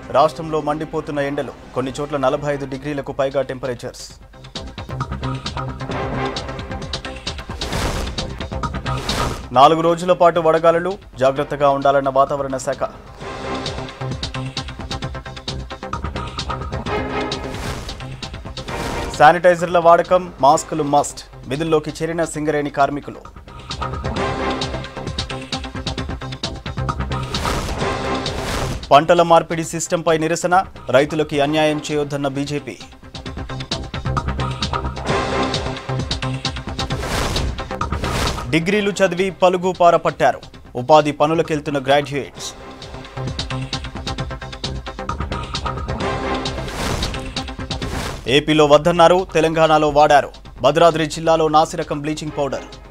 రాష్ట్రంలో మండిపోతున్న ఎండలు కొన్ని చోట్ల నలభై ఐదు డిగ్రీలకు పైగా టెంపరేచర్స్ నాలుగు రోజుల పాటు వడగాలులు జాగ్రత్తగా ఉండాలన్న వాతావరణ శాఖ శానిటైజర్ల వాడకం మాస్కులు మస్ట్ విధుల్లోకి చేరిన సింగరేణి కార్మికులు పంటల మార్పిడి సిస్టంపై నిరసన రైతులకి అన్యాయం చేయొద్దన్న బీజేపీ డిగ్రీలు చదివి పలుగు పార పట్టారు ఉపాధి పనులకెళ్తున్న గ్రాడ్యుయేట్స్ ఏపీలో వద్దన్నారు తెలంగాణలో వాడారు భద్రాద్రి జిల్లాలో నాసిరకం బ్లీచింగ్ పౌడర్